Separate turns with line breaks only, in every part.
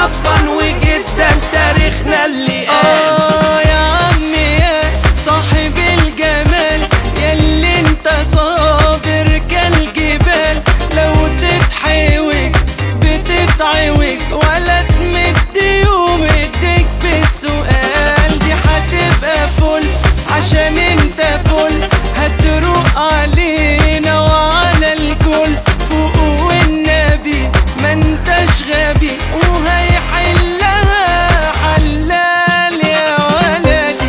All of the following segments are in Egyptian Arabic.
ابا وجدا تاريخنا اللي قال
آه يا عمي يا صاحب الجمال ياللي انت صابر كالجبال لو تتحوج بتتعوج ولا تمد يوم ايديك بالسؤال دي هتبقى فل عشان انت فل هتروق علينا وعلى الكل فوق والنبي ما انتش غبي وهيحلها حلال يا ولدي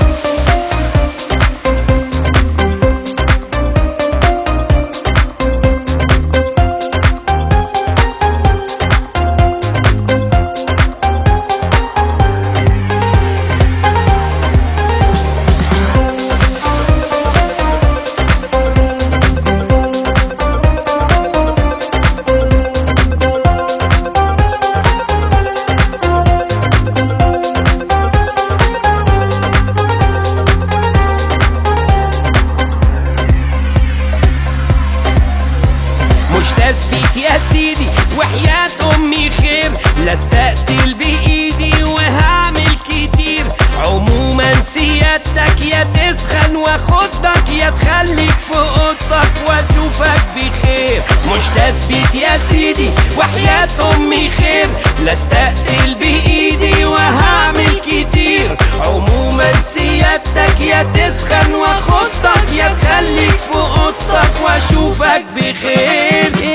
مش تثبيت يا سيدي وحياة أمي خير لا استقتل بإيدي وهعمل كتير عموما سيادتك يا تسخن واخدك يا تخليك في اوضتك واشوفك بخير مش تثبيت يا سيدي وحياة أمي خير لا استقتل بإيدي وهعمل كتير عموما سيادتك يا تسخن واخدك يا تخليك في اوضتك واشوفك بخير